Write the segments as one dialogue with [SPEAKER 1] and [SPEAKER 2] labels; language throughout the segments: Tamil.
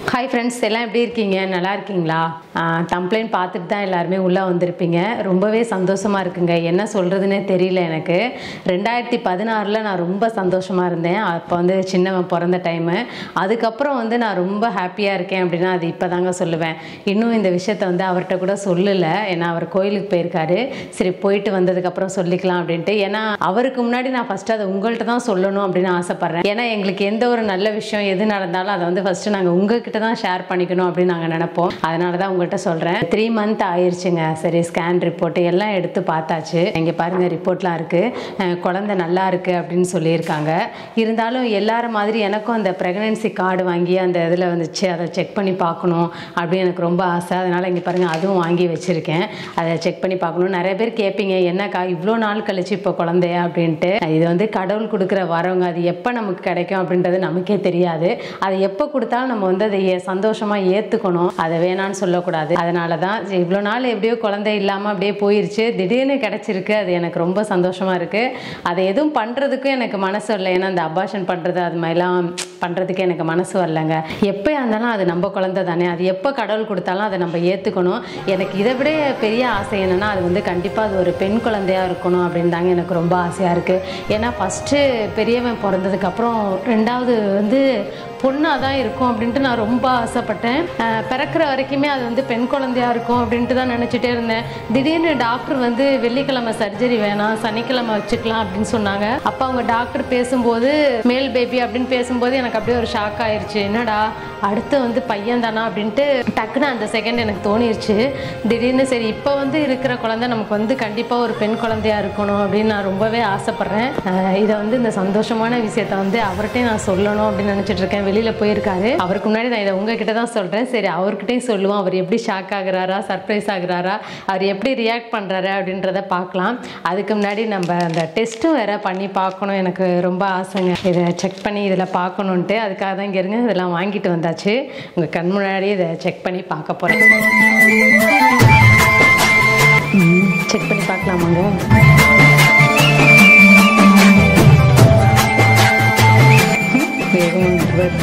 [SPEAKER 1] ஹாய் ஃப்ரெண்ட்ஸ் எல்லாம் எப்படி இருக்கீங்க நல்லா இருக்கீங்களா கம்ப்ளைண்ட் பார்த்துட்டு தான் எல்லாருமே உள்ளே வந்திருப்பீங்க ரொம்பவே சந்தோஷமாக இருக்குங்க என்ன சொல்கிறதுனே தெரியல எனக்கு ரெண்டாயிரத்தி பதினாறில் நான் ரொம்ப சந்தோஷமாக இருந்தேன் அப்போ வந்து சின்னவன் பிறந்த டைமு அதுக்கப்புறம் வந்து நான் ரொம்ப ஹாப்பியாக இருக்கேன் அப்படின்னா அது இப்போ தாங்க சொல்லுவேன் இன்னும் இந்த விஷயத்த வந்து அவர்கிட்ட கூட சொல்லலை ஏன்னா அவர் கோயிலுக்கு போயிருக்காரு சரி போயிட்டு வந்ததுக்கப்புறம் சொல்லிக்கலாம் அப்படின்ட்டு ஏன்னா அவருக்கு முன்னாடி நான் ஃபஸ்ட்டு அதை உங்கள்கிட்ட தான் சொல்லணும் அப்படின்னு ஆசைப்பட்றேன் ஏன்னா எங்களுக்கு எந்த ஒரு நல்ல விஷயம் எது நடந்தாலும் அதை வந்து ஃபஸ்ட்டு நாங்கள் உங்ககிட்ட தான் ஷேர் பண்ணிக்கணும் அப்படின்னு நாங்கள் நினைப்போம் அதனால தான் உங்கள்கிட்ட சொல்கிறேன் த்ரீ மந்த் ஆயிடுச்சுங்க சரி ஸ்கேன் ரிப்போர்ட் எல்லாம் எடுத்து பார்த்தாச்சு இங்கே பாருங்கள் ரிப்போர்ட்லாம் இருக்குது குழந்தை நல்லா இருக்குது அப்படின்னு சொல்லியிருக்காங்க இருந்தாலும் எல்லார மாதிரி எனக்கும் அந்த ப்ரெக்னென்சி கார்டு வாங்கி அந்த இதில் வந்துச்சு அதை செக் பண்ணி பார்க்கணும் அப்படின்னு எனக்கு ரொம்ப ஆசை அதனால் இங்கே பாருங்கள் அதுவும் வாங்கி வச்சுருக்கேன் அதை செக் பண்ணி பார்க்கணும் நிறைய பேர் கேட்பீங்க என்னக்கா இவ்வளோ நாள் கழிச்சு இப்போ குழந்தையா அப்படின்ட்டு இது வந்து கடவுள் கொடுக்குற வரவங்க அது எப்போ நமக்கு கிடைக்கும் அப்படின்றது நமக்கே தெரியாது அதை எப்போ கொடுத்தாலும் நம்ம வந்து அதை ஏ- சந்தோஷமா ஏற்றுக்கணும் அதை வேணான்னு சொல்லக்கூடாது அதனால தான் சரி, இவ்வளோ நாள் எப்படியோ குழந்தை இல்லாமல் அப்படியே போயிருச்சு திடீர்னு கிடச்சிருக்கு அது எனக்கு ரொம்ப சந்தோஷமா இருக்கு அதை எதுவும் பண்ணுறதுக்கும் எனக்கு மனசு வரல ஏன்னா அந்த அபாஷன் பண்ணுறது அது மாதிரிலாம் பண்ணுறதுக்கு எனக்கு மனசு வரலங்க எப்போ இருந்தாலும் அது நம்ம குழந்தை தானே அது எப்போ கடவுள் கொடுத்தாலும் அதை நம்ம ஏற்றுக்கணும் எனக்கு இதை விட பெரிய ஆசை என்னென்னா அது வந்து கண்டிப்பாக அது ஒரு பெண் குழந்தையா இருக்கணும் அப்படின்னு தாங்க எனக்கு ரொம்ப ஆசையாக இருக்குது ஏன்னா ஃபஸ்ட்டு பெரியவன் பிறந்ததுக்கப்புறம் ரெண்டாவது வந்து பொண்ணாக தான் இருக்கும் அப்படின்ட்டு நான் ரொம்ப ஆசைப்பட்டேன் அஹ் பிறக்கிற வரைக்குமே அது வந்து பெண் குழந்தையா இருக்கும் அப்படின்ட்டு தான் நினச்சிட்டே இருந்தேன் திடீர்னு டாக்டர் வந்து வெள்ளிக்கிழமை சர்ஜரி வேணாம் சனிக்கிழமை வச்சுக்கலாம் அப்படின்னு சொன்னாங்க அப்போ அவங்க டாக்டர் பேசும்போது மேல் பேபி அப்படின்னு பேசும்போது எனக்கு அப்படியே ஒரு ஷாக் ஆயிருச்சு என்னடா அடுத்து வந்து பையன் தானா அப்படின்ட்டு டக்குன்னு அந்த செகண்ட் எனக்கு தோணிருச்சு திடீர்னு சரி இப்போ வந்து இருக்கிற குழந்தை நமக்கு வந்து கண்டிப்பாக ஒரு பெண் குழந்தையா இருக்கணும் அப்படின்னு நான் ரொம்பவே ஆசைப்பட்றேன் அஹ் இதை வந்து இந்த சந்தோஷமான விஷயத்த வந்து அவர்கிட்டயும் நான் சொல்லணும் அப்படின்னு நினச்சிட்டு இருக்கேன் வெளியில் போயிருக்காரு அவருக்கு முன்னாடி நான் இதை உங்ககிட்ட தான் சொல்கிறேன் சரி அவர்கிட்டயும் சொல்லுவோம் அவர் எப்படி ஷாக் ஆகுறாரா சர்ப்ரைஸ் ஆகுறாரா அவர் எப்படி ரியாக்ட் பண்ணுறாரு அப்படின்றத பார்க்கலாம் அதுக்கு முன்னாடி நம்ம அந்த டெஸ்ட்டும் வேற பண்ணி பார்க்கணும் எனக்கு ரொம்ப ஆசைங்க இதை செக் பண்ணி இதில் பார்க்கணுன்ட்டு அதுக்காக தான் இங்கே இருங்க இதெல்லாம் வாங்கிட்டு வந்தாச்சு உங்கள் கண் முன்னாடியே இதை செக் பண்ணி பார்க்க போகிறேன் செக் பண்ணி பார்க்கலாமாங்க வேகம் வருது.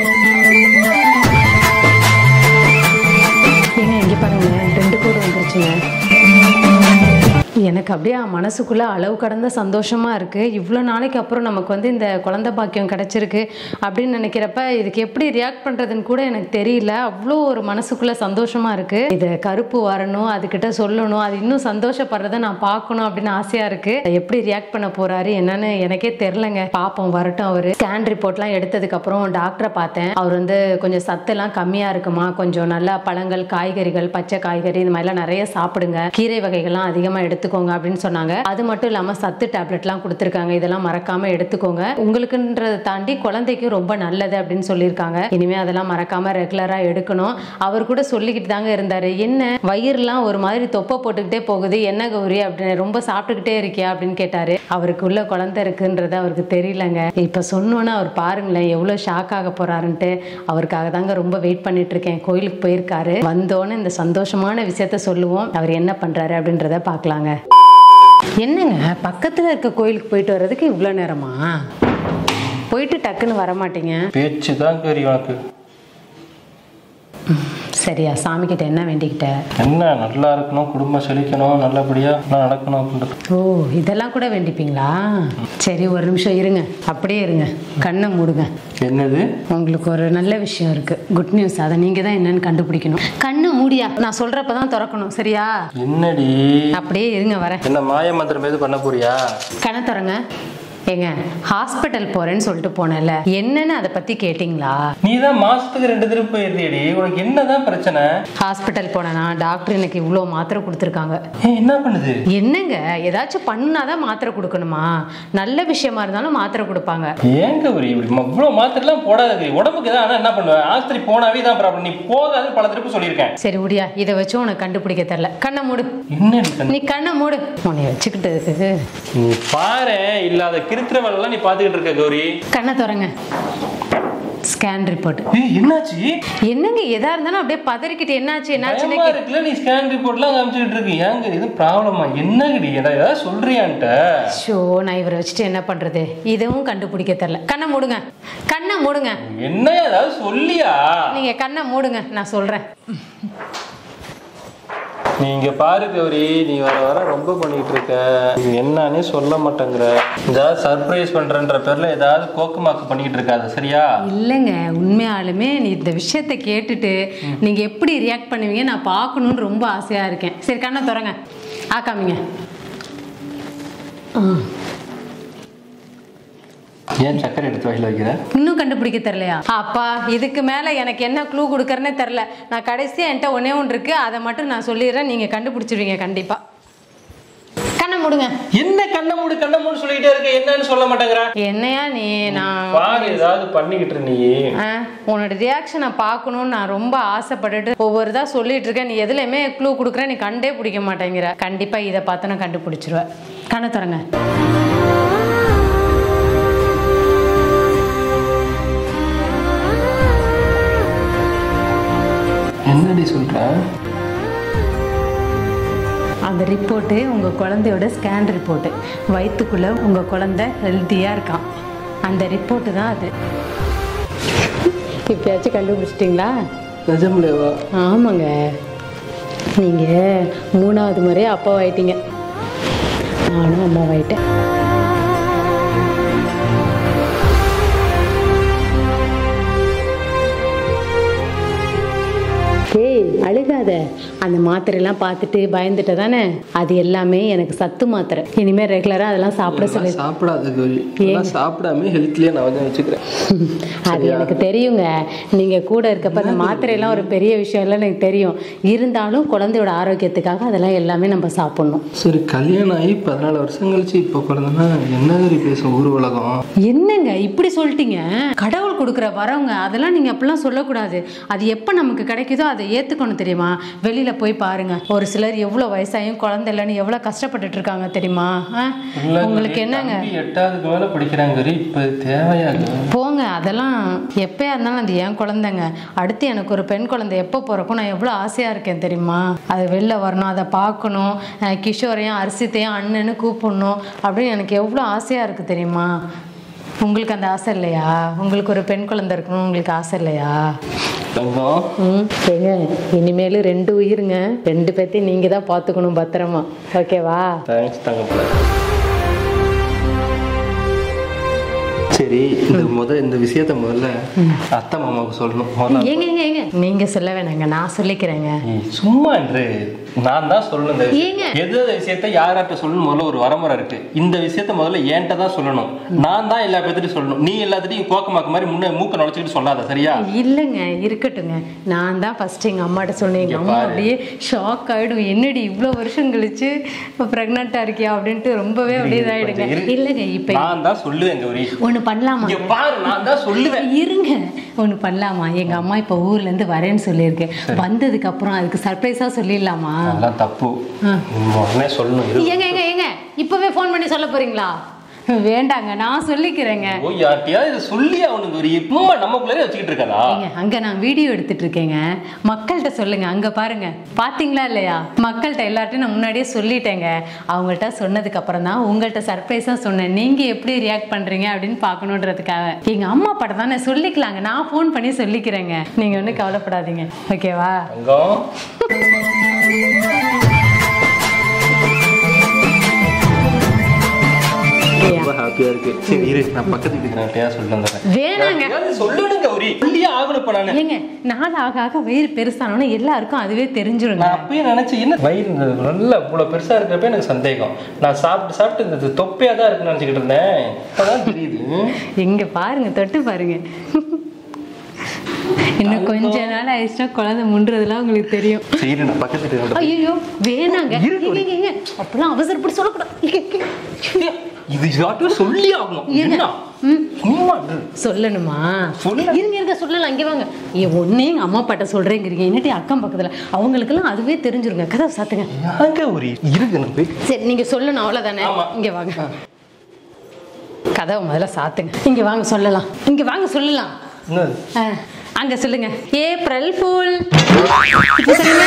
[SPEAKER 1] ஏங்க இங்கே பாருங்க ரெண்டு கோடு வந்துருச்சுங்க எனக்கு அப்படியே மனசுக்குள்ள அளவு கடந்த சந்தோஷமா இருக்கு இவ்வளோ நாளைக்கு அப்புறம் நமக்கு வந்து இந்த குழந்தை பாக்கியம் கிடைச்சிருக்கு அப்படின்னு நினைக்கிறப்ப இதுக்கு எப்படி ரியாக்ட் பண்றதுன்னு கூட எனக்கு தெரியல அவ்வளோ ஒரு மனசுக்குள்ள சந்தோஷமா இருக்கு இது கருப்பு வரணும் அதுகிட்ட சொல்லணும் அது இன்னும் சந்தோஷப்படுறத நான் பார்க்கணும் அப்படின்னு ஆசையா இருக்கு எப்படி ரியாக்ட் பண்ண போறாரு என்னன்னு எனக்கே தெரிலங்க பார்ப்போம் வரட்டும் அவரு ஸ்கேன் ரிப்போர்ட்லாம் எடுத்ததுக்கு அப்புறம் டாக்டரை பார்த்தேன் அவர் வந்து கொஞ்சம் சத்தெல்லாம் கம்மியா இருக்குமா கொஞ்சம் நல்லா பழங்கள் காய்கறிகள் பச்சை காய்கறி இந்த மாதிரிலாம் நிறைய சாப்பிடுங்க கீரை வகைகள்லாம் அதிகமா எடுத்துக்கோங்க அப்படின்னு சொன்னாங்க அது மட்டும் இல்லாம சத்து டேப்லெட்லாம் கொடுத்துருக்காங்க இதெல்லாம் மறக்காம எடுத்துக்கோங்க உங்களுக்குன்றதை தாண்டி குழந்தைக்கும் ரொம்ப நல்லது அப்படின்னு சொல்லியிருக்காங்க இனிமே அதெல்லாம் மறக்காம ரெகுலரா எடுக்கணும் அவர் கூட சொல்லிக்கிட்டு தாங்க இருந்தாரு என்ன வயிறுலாம் ஒரு மாதிரி தொப்பை போட்டுக்கிட்டே போகுது என்ன கௌரி அப்படின்னு ரொம்ப சாப்பிட்டுக்கிட்டே இருக்கியா அப்படின்னு கேட்டாரு அவருக்கு உள்ள குழந்தை இருக்குன்றது அவருக்கு தெரியலங்க இப்ப சொன்னோன்னே அவர் பாருங்களேன் எவ்வளவு ஷாக் ஆக போறாருன்ட்டு அவருக்காக தாங்க ரொம்ப வெயிட் பண்ணிட்டு இருக்கேன் கோயிலுக்கு போயிருக்காரு வந்தோன்னே இந்த சந்தோஷமான விஷயத்த சொல்லுவோம் அவர் என்ன பண்றாரு அப்படின்றத பார்க்கலாங்க என்னங்க பக்கத்துல இருக்க கோயிலுக்கு போயிட்டு வர்றதுக்கு இவ்வளோ நேரமா போயிட்டு டக்குன்னு வர மாட்டீங்க
[SPEAKER 2] பேச்சு தான் கறி உனக்கு
[SPEAKER 1] சரியா சாமி கிட்ட என்ன வேண்டிக்கிட்ட
[SPEAKER 2] என்ன நல்லா இருக்கணும் குடும்பம் செழிக்கணும் நல்லபடியா எல்லாம் நடக்கணும் அப்படின்றது
[SPEAKER 1] ஓ இதெல்லாம் கூட வேண்டிப்பீங்களா சரி ஒரு நிமிஷம் இருங்க அப்படியே இருங்க கண்ணை மூடுங்க
[SPEAKER 2] என்னது
[SPEAKER 1] உங்களுக்கு ஒரு நல்ல விஷயம் இருக்கு குட் நியூஸ் அதை நீங்க தான் என்னன்னு கண்டுபிடிக்கணும் கண்ணை மூடியா நான் சொல்றப்ப தான் திறக்கணும் சரியா
[SPEAKER 2] என்னடி
[SPEAKER 1] அப்படியே இருங்க வரேன்
[SPEAKER 2] என்ன மாய மந்திரம் எது பண்ண போறியா
[SPEAKER 1] கண்ணை திறங்க ஏங்க ஹாஸ்பிட்டல் போறேன்னு சொல்லிட்டு போனேன்ல என்னன்னு அதை பத்தி கேட்டிங்களா
[SPEAKER 2] நீ தான் மாசத்துக்கு ரெண்டு திரும்ப போயிருந்தியடி உனக்கு என்னதான் பிரச்சனை
[SPEAKER 1] ஹாஸ்பிட்டல் போனேனா டாக்டர் எனக்கு இவ்வளோ மாத்திரை கொடுத்துருக்காங்க
[SPEAKER 2] ஏய், என்ன பண்ணுது
[SPEAKER 1] என்னங்க ஏதாச்சும் பண்ணாதான் மாத்திரை கொடுக்கணுமா நல்ல விஷயமா இருந்தாலும் மாத்திரை கொடுப்பாங்க
[SPEAKER 2] ஏன் கௌரி இப்படி ம- இவ்வளவு மாத்திரைலாம் போடாத கௌரி உடம்புக்கு தான் ஆனா என்ன பண்ணுவேன் ஆஸ்திரி போனாவே தான் ப்ராப்ளம் நீ போகாது பல திருப்பு சொல்லியிருக்கேன்
[SPEAKER 1] சரி உடியா இதை வச்சு உனக்கு கண்டுபிடிக்க தெரியல கண்ணை மூடு
[SPEAKER 2] என்னடி கண்ணு?
[SPEAKER 1] நீ கண்ணை மூடு உன்னை வச்சுக்கிட்டு
[SPEAKER 2] நீ பாரு இல்லாத கிருத்திர வேலைலாம் நீ பாத்துக்கிட்டு இருக்க கௌரி
[SPEAKER 1] கண்ணை திறங்க ஸ்கேன் ரிப்போர்ட்
[SPEAKER 2] ஏய் என்னாச்சு
[SPEAKER 1] என்னங்க எதா இருந்தாலும் அப்படியே பதறிக்கிட்டு என்னாச்சு என்னாச்சுன்னு
[SPEAKER 2] பயமா இருக்குல்ல நீ ஸ்கேன் ரிப்போர்ட்லாம் காமிச்சிட்டு இருக்கு ஏங்க இது ப்ராப்ளமா என்னங்கடி ஏடா ஏதாவது சொல்றியான்ட்ட
[SPEAKER 1] ஷோ நான் இவரை வச்சுட்டு என்ன பண்றது இதுவும் கண்டுபிடிக்க தெரியல கண்ணை மூடுங்க கண்ணை மூடுங்க
[SPEAKER 2] என்னையா ஏதாவது சொல்லியா
[SPEAKER 1] நீங்க கண்ணை மூடுங்க நான் சொல்றேன்
[SPEAKER 2] நீங்க பாரு கௌரி நீ வர வர ரொம்ப பண்ணிட்டு இருக்க நீ என்னன்னே சொல்ல மாட்டேங்கிற ஏதாவது சர்ப்ரைஸ் பண்றன்ற பேர்ல ஏதாவது கோக்குமாக்கு பண்ணிட்டு இருக்காத சரியா
[SPEAKER 1] இல்லைங்க உண்மையாலுமே நீ இந்த விஷயத்தை கேட்டுட்டு நீங்க எப்படி ரியாக்ட் பண்ணுவீங்க நான் பார்க்கணும்னு ரொம்ப ஆசையா இருக்கேன் சரி கண்ணை திறங்க ஆக்காமிங்க ஆ
[SPEAKER 2] ஏன் சக்கரை எடுத்து வாயில வைக்கிற
[SPEAKER 1] இன்னும் கண்டுபிடிக்க தெரியலையா அப்பா இதுக்கு மேல எனக்கு என்ன க்ளூ கொடுக்கறனே தெரில நான் கடைசியா என்கிட்ட ஒண்ணே ஒன்று இருக்கு அதை மட்டும் நான் சொல்லிடுறேன் நீங்க கண்டுபிடிச்சிருவீங்க கண்டிப்பா கண்ணை மூடுங்க
[SPEAKER 2] என்ன கண்ண மூடு கண்ண மூடு சொல்லிட்டே இருக்க என்னன்னு சொல்ல மாட்டேங்கிற
[SPEAKER 1] என்னையா நீ நான்
[SPEAKER 2] பாரு ஏதாவது பண்ணிக்கிட்டு இரு நீ
[SPEAKER 1] ஆ, உன்னோட ரியாக்ஷனை பார்க்கணும்னு நான் ரொம்ப ஆசைப்பட்டுட்டு ஒவ்வொரு இதா சொல்லிட்டு இருக்கேன் நீ எதுலையுமே க்ளூ கொடுக்குற நீ கண்டே பிடிக்க மாட்டேங்கிற கண்டிப்பா இதை பார்த்து நான் கண்டுபிடிச்சிருவேன் கண்ணை திறங்க
[SPEAKER 2] என்னடி சொல்ற
[SPEAKER 1] அந்த ரிப்போர்ட்டு உங்கள் குழந்தையோட ஸ்கேன் ரிப்போர்ட்டு வயிற்றுக்குள்ளே உங்கள் குழந்தை ஹெல்த்தியாக இருக்கான் அந்த ரிப்போர்ட்டு தான் அது இப்பயாச்சும் கண்டுபிடிச்சிட்டிங்களா
[SPEAKER 2] நிஜம்லேவா
[SPEAKER 1] ஆமாங்க நீங்கள் மூணாவது முறை அப்பாவாயிட்டீங்க நானும் அம்மாவாயிட்டேன் ஏய் அழுகாத அந்த மாத்திரையெல்லாம் பார்த்துட்டு பயந்துட்ட தானே அது எல்லாமே எனக்கு சத்து மாத்திரை இனிமேல் ரெகுலராக அதெல்லாம் சாப்பிட சொல்லி
[SPEAKER 2] சாப்பிடாத கௌரி இதெல்லாம் சாப்பிடாம ஹெல்த்லயே நான் வந்து வச்சுக்கிறேன்
[SPEAKER 1] அது எனக்கு தெரியுங்க நீங்க கூட இருக்கப்ப அந்த மாத்திரையெல்லாம் ஒரு பெரிய விஷயம் இல்லை எனக்கு தெரியும் இருந்தாலும் குழந்தையோட ஆரோக்கியத்துக்காக அதெல்லாம் எல்லாமே நம்ம சாப்பிடணும்
[SPEAKER 2] சரி கல்யாணம் ஆகி பதினாலு வருஷம் கழிச்சு இப்போ குழந்தைன்னா என்ன கறி பேசும் ஊர் உலகம்
[SPEAKER 1] என்னங்க இப்படி சொல்லிட்டீங்க கடவுள் கொடுக்குற வரவங்க அதெல்லாம் நீங்க அப்படிலாம் சொல்லக்கூடாது அது எப்போ நமக்கு கிடைக்குதோ அதை ஏத்துக்கணும் தெரியுமா வெளியில போய் பாருங்க ஒரு சிலர் எவ்வளவு வயசாயும் குழந்தை இல்லைன்னு எவ்வளவு கஷ்டப்பட்டுட்டு இருக்காங்க தெரியுமா ஆ? உங்களுக்கு என்னங்க
[SPEAKER 2] தம்பி எட்டாவதுக்கு மேல படிக்கிறாங்க கறி இப்போ தேவையாக
[SPEAKER 1] போங்க அதெல்லாம் எப்பயா இருந்தாலும் அது என் குழந்தைங்க அடுத்து எனக்கு ஒரு பெண் குழந்தை எப்போ பிறக்கும் நான் எவ்வளோ ஆசையாக இருக்கேன் தெரியுமா அது வெளில வரணும் அதை பார்க்கணும் அஹ் கிஷோரையும் அரிசித்தையும் அண்ணன்னு கூப்பிடணும் அப்படின்னு எனக்கு எவ்வளோ ஆசையாக இருக்குது தெரியுமா உங்களுக்கு அந்த ஆசை இல்லையா உங்களுக்கு ஒரு பெண் குழந்தை இருக்கணும் உங்களுக்கு ஆசை இல்லையா
[SPEAKER 2] தங்கம்
[SPEAKER 1] ம் ஏங்க இனிமேல் ரெண்டு உயிருங்க ரெண்டு பேர்த்தையும் நீங்கள் தான் பார்த்துக்கணும் பத்திரமா ஓகேவா
[SPEAKER 2] தேங்க்ஸ் தங்கப்பிள்ள சரி இந்த முத இந்த விஷயத்த முதல்ல அத்தை மாமாவுக்கு சொல்லணும் முதல்ல
[SPEAKER 1] ஏங்க ஏங்க ஏங்க நீங்கள் சொல்ல வேணாங்க நான் சொல்லிக்கிறேங்க
[SPEAKER 2] ஏய், சும்மா என்று நான் தான் சொல்லணும் இந்த விஷயம்.
[SPEAKER 1] ஏங்க.
[SPEAKER 2] எது எது விஷயத்த யார்கிட்ட சொல்லணும் முதல்ல ஒரு வரமுறை இருக்கு இந்த விஷயத்த முதல்ல என்கிட்ட தான் சொல்லணும் நான் தான் எல்லா பேர்த்திட்டும் சொல்லணும் நீ எல்லாத்திட்டையும் கோக்கமாக்கு மாதிரி முன்ன மூக்க நுழைச்சிக்கிட்டு சொல்லாத சரியா
[SPEAKER 1] இல்லைங்க இருக்கட்டுங்க நான் தான் ஃபர்ஸ்ட் எங்கள் அம்மாட்ட சொன்னேன் எங்கள் அம்மா அப்படியே ஷாக் ஆகிடும் என்னடி இவ்வளோ வருஷம் கழிச்சு ப்ரெக்னெண்ட்டாக இருக்கியா அப்படின்ட்டு ரொம்பவே அப்படியே இதாகிடுங்க
[SPEAKER 2] இரு.
[SPEAKER 1] இல்லைங்க இப்போ
[SPEAKER 2] நான் தான் சொல்லுவேன் கௌரி
[SPEAKER 1] ஒன்று பண்ணலாமா
[SPEAKER 2] இங்க பாரு நான் தான் சொல்லுவேன்
[SPEAKER 1] இருங்க ஒன்று பண்ணலாமா எங்கள் அம்மா இப்போ ஊர்லேருந்து வரேன்னு சொல்லியிருக்கேன் வந்ததுக்கு அப்புறம் அதுக்கு சர்ப்ரைஸாக சொல்லிடலாமா
[SPEAKER 2] அதெல்லாம் தப்பு உடனே சொல்லணும் இரு.
[SPEAKER 1] ஏங்க ஏங்க ஏங்க இப்போவே ஃபோன் பண்ணி சொல்ல போறீங்களா வேண்டாங்க நான் சொல்லிக்கிறேங்க
[SPEAKER 2] ஓ யார்ட்டையாவது இதை சொல்லி அவனுக்கு ஒரு சும்மா நமக்குள்ளே வச்சுக்கிட்டு இருக்காதா
[SPEAKER 1] ஏங்க அங்க நான் வீடியோ எடுத்துட்டு இருக்கேங்க மக்கள்கிட்ட சொல்லுங்க அங்க பாருங்க பாத்தீங்களா இல்லையா மக்கள்கிட்ட எல்லார்ட்டையும் நான் முன்னாடியே சொல்லிட்டேங்க அவங்கள்ட்ட சொன்னதுக்கு அப்புறம் தான் உங்கள்கிட்ட சர்ப்ரைஸா சொன்னேன் நீங்க எப்படி ரியாக்ட் பண்றீங்க அப்படின்னு பார்க்கணுன்றதுக்காக எங்க அம்மா படம் தானே சொல்லிக்கலாங்க நான் ஃபோன் பண்ணி சொல்லிக்கிறேங்க நீங்க ஒன்றும் கவலைப்படாதீங்க ஓகேவா
[SPEAKER 2] தங்கம் ரொம்ப ஹாப்பியா இருக்கு சரி இரு நான் பக்கத்து வீட்டுக்கு சொல்லி வந்துடுறேன்
[SPEAKER 1] வேணாங்க
[SPEAKER 2] யார்ட்டையாவது சொல்லணும் கௌரி சொல்லியே ஆகணும் இப்ப நானு
[SPEAKER 1] இல்லைங்க நாள் ஆக ஆக வயிறு பெருசானோன்னு எல்லாருக்கும் அதுவே தெரிஞ்சிருங்க
[SPEAKER 2] நான் அப்பயே நினைச்சேன் என்ன வயிறு இந்த நல்ல இவ்வளவு பெருசா இருக்கிறப்ப எனக்கு சந்தேகம் நான் சாப்பிட்டு சாப்பிட்டு இந்த தொப்பையா தான் இருக்குன்னு நினைச்சுக்கிட்டு இருந்தேன் இப்பதான் தெரியுது
[SPEAKER 1] இங்க பாருங்க தொட்டு பாருங்க இன்னும் கொஞ்ச நாள் ஆயிடுச்சுன்னா குழந்தை முண்டுறதுலாம் உங்களுக்கு தெரியும்
[SPEAKER 2] சரி நான் பக்கத்து வீட்டுக்கு
[SPEAKER 1] ஐயோ வேணாங்க ஏங்க, ஏங்க, ஏங்க. அப்பெல்லாம் அவசரப்பட்டு சொல்லக்கூடாது ஏங்க, ஏங்க.
[SPEAKER 2] இது யார்ட்டையும் சொல்லி ஆகணும்
[SPEAKER 1] இருங்க.
[SPEAKER 2] என்ன
[SPEAKER 1] ம்,
[SPEAKER 2] சும்மா இரு.
[SPEAKER 1] சொல்லணுமா
[SPEAKER 2] சொல்லு.
[SPEAKER 1] இருங்க இருங்க சொல்லலாம் இங்க வாங்க ஏ ஒன்னே எங்க அம்மா அப்பாட்ட சொல்றேங்கிறீங்க என்னட்டி அக்கம் பக்கத்துல அவங்களுக்கெல்லாம் அதுவே தெரிஞ்சிருங்க கதவை சாத்துங்க
[SPEAKER 2] ஏங்க ஒரு இருக்கு நான் போய்
[SPEAKER 1] சரி நீங்க சொல்லணும் அவ்வளவுதானே
[SPEAKER 2] ஆமா.
[SPEAKER 1] இங்க வாங்க கதவை முதல்ல சாத்துங்க இங்க வாங்க சொல்லலாம் இங்க வாங்க சொல்லலாம்
[SPEAKER 2] என்னது
[SPEAKER 1] ஆ, அங்க சொல்லுங்க ஏப்ரல் ஃபூல் இப்ப சொல்லுங்க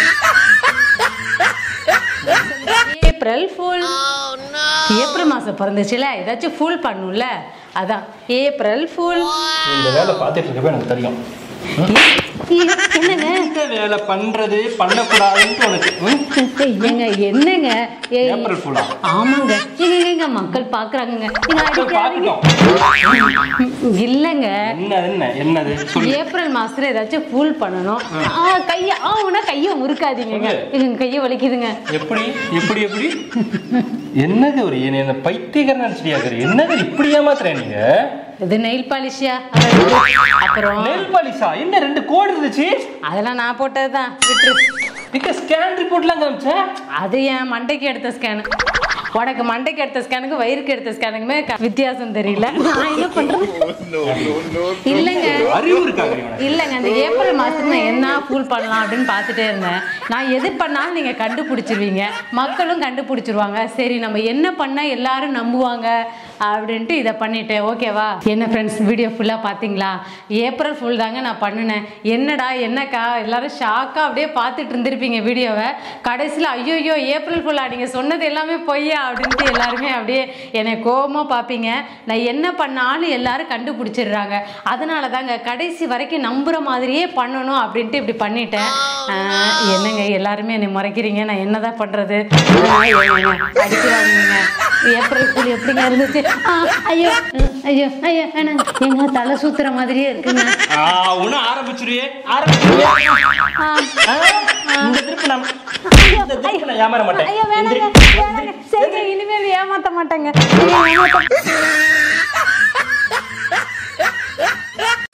[SPEAKER 1] ஏப்ரல் ஃபூல் ஏப்ரல் மாசம் பிறந்துச்சுல ஏதாச்சும் ஃபூல் பண்ணும்ல அதான் ஏப்ரல் ஃபூல்
[SPEAKER 2] இந்த வேலை பார்த்துட்டு இருக்கப்ப எனக்கு தெரியும்
[SPEAKER 1] என்னங்க
[SPEAKER 2] இந்த வேலை பண்றது பண்ணக்கூடாதுன்னு உனக்கு ம்?
[SPEAKER 1] ஏங்க என்னங்க ஏய்,
[SPEAKER 2] ஏப்ரல் ஃபுல்லா
[SPEAKER 1] ஆமாங்க ஏங்க ஏங்க மக்கள் பாக்குறாங்கங்க நீங்க அடிக்க அடிக்க
[SPEAKER 2] பார்த்துட்டோம்
[SPEAKER 1] இல்லைங்க
[SPEAKER 2] என்னது என்ன என்னது சொல்லு
[SPEAKER 1] ஏப்ரல் மாசத்துல ஏதாச்சும் ஃபுல் பண்ணணும் ஆ கைய ஆ உனா கைய முறுக்காதீங்க எங்க கைய வலிக்குதுங்க
[SPEAKER 2] எப்படி எப்படி எப்படி என்னது ஒரு என்ன பைத்தியக்காரன் நினைச்சிட்டியாக்குற என்னது இப்படி ஏமாத்துறேன் நீங்க
[SPEAKER 1] இது நெயில் பாலிஷியா அப்புறம்
[SPEAKER 2] நெல் பாலிஷா என்ன ரெண்டு கோடு இருந்துச்சு
[SPEAKER 1] அதெல்லாம் நான் போட்டதுதான் விட்டுரு
[SPEAKER 2] இங்க ஸ்கேன் ரிப்போர்ட்லாம் காமிச்சா
[SPEAKER 1] அது என் மண்டைக்கு எடுத்த ஸ்கேனு உனக்கு மண்டைக்கு எடுத்த ஸ்கேனுக்கு வயிறுக்கு எடுத்த ஸ்கேனுக்குமே க- வித்தியாசம் தெரியல நான் என்ன பண்றேன் இல்லைங்க
[SPEAKER 2] அறிவு இருக்காங்க இவனுக்கு.
[SPEAKER 1] இல்லைங்க அந்த ஏப்ரல் மாசத்துக்கு நான் என்ன ஃபூல் பண்ணலாம் அப்படின்னு பார்த்துட்டே இருந்தேன் நான் எது பண்ணாலும் நீங்க கண்டுபிடிச்சிருவீங்க மக்களும் கண்டுபிடிச்சிருவாங்க சரி நம்ம என்ன பண்ணா எல்லாரும் நம்புவாங்க அப்படின்ட்டு இதை பண்ணிட்டேன் ஓகேவா என்ன ஃப்ரெண்ட்ஸ் வீடியோ ஃபுல்லாக பார்த்தீங்களா ஏப்ரல் ஃபுல் தாங்க நான் பண்ணினேன் என்னடா என்னக்கா எல்லாரும் ஷாக்காக அப்படியே பார்த்துட்டு இருந்திருப்பீங்க வீடியோவை கடைசியில் ஐயோ ஏப்ரல் ஃபுல்லா நீங்கள் சொன்னது எல்லாமே பொய்யா அப்படின்ட்டு எல்லாருமே அப்படியே என்னை கோபமாக பார்ப்பீங்க நான் என்ன பண்ணாலும் எல்லாரும் கண்டுபிடிச்சிடுறாங்க அதனால தாங்க கடைசி வரைக்கும் நம்புற மாதிரியே பண்ணணும் அப்படின்ட்டு இப்படி பண்ணிட்டேன் ஆஹ், என்னங்க எல்லாருமே என்னை முறைக்கிறீங்க நான் என்னதான் பண்றது ஆஹ், ஏங்க, அடிக்கிறாங்க ஏப்ரல் ஃபுல் எப்படிங்க இருந்துச்சு ஆஹ், ஐயோ உம், ஐயோ ஐயோ வேணாங்க எங்க தலை சுத்துற மாதிரியே இருக்குங்க
[SPEAKER 2] ஆ, உன்னை ஆரம்பிச்சிருவே ஆரம்பிச்சிருவே
[SPEAKER 1] ஆஹ்,
[SPEAKER 2] ஆ, இந்த திருப்பி நான் இந்த திருப்பி நான் ஏமாற மாட்டேன்
[SPEAKER 1] ஐயோ வேணாங்க
[SPEAKER 2] எந்திரி.
[SPEAKER 1] வேணாங்க சரிங்க இனிமேல் ஏமாத்த மாட்டேங்க ஏமாத்த